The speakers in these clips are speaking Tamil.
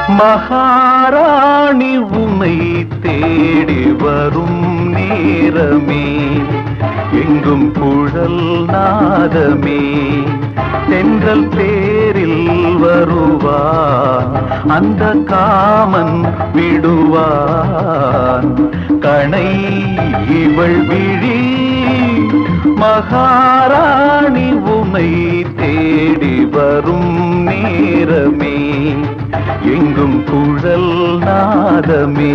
மகாராணி உமை தேடி வரும் நேரமே எங்கும் குழல் நாதமே தென்றல் தேரில் வருவா அந்த காமன் விடுவான் கணை இவள் விழி மகாராணி உமை தேடி வரும் நேரமே எங்கும் குழல் நாதமே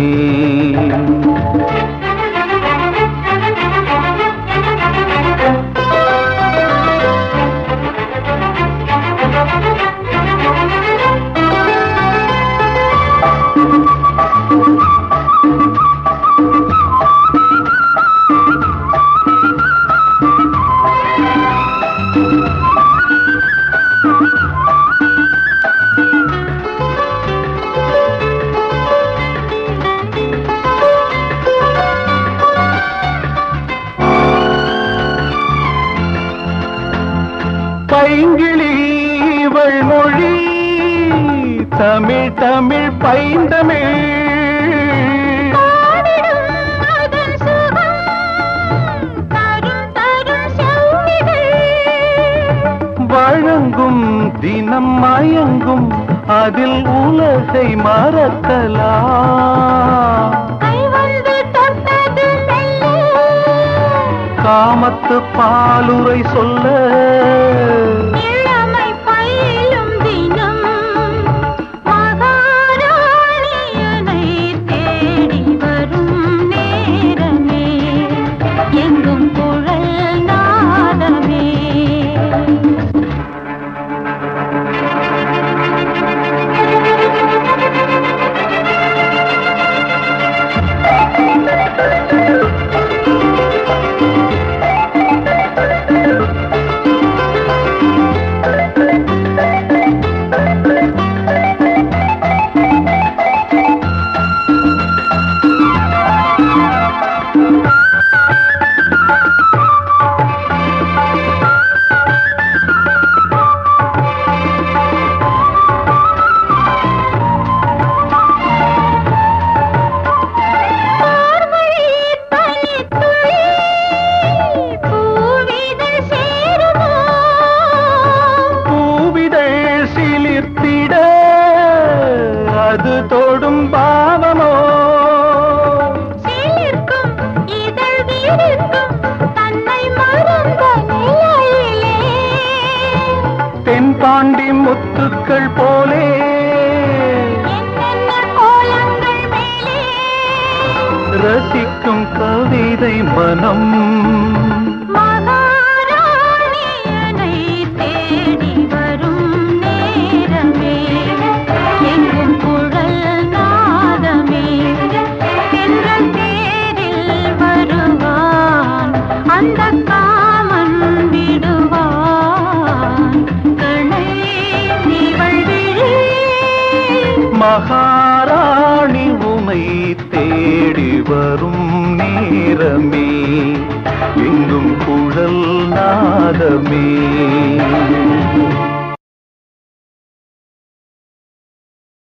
பைங்கிளி இவள் மொழி தமிழ் தமிழ் பைந்தமிழ் பாடிடும் அதன் சுகம் தரும் தரும் செவ்விகள் வழங்கும் தினம் மயங்கும் அதில் உலகை மறக்கலாம் கை வந்து தொட்டது மெல்ல காமத்து பாலுரை சொல்ல இளமை பயிலும் தினம் மகாராணியனை தேடி வரும் நேரமே எங்கும் குழல் நாதமே பார்வழி பனித்துளி பூவிதழ் சேருமோ பூவிதழ் சிலிர்த்திட அது தொடும் பாவமோ சிலிர்க்கும் இதழ் விரிக்கும் தன்னை மறந்த நிலையிலே தென்பாண்டி முத்துக்கள் போலே என்னென்ன கோலங்கள் மேலே ரசிக்கும் கவிதை மனம் மகாராணியனை தேடி வரும் நேரமே எங்கும் குழல் நாதமே தென்றல் தேரில் வருவான் அந்த காமன் விடுவான் கணை இவள் விழி மகாராணி உமை தேடி வரும் நேரமே எங்கும் குழல் நாதமே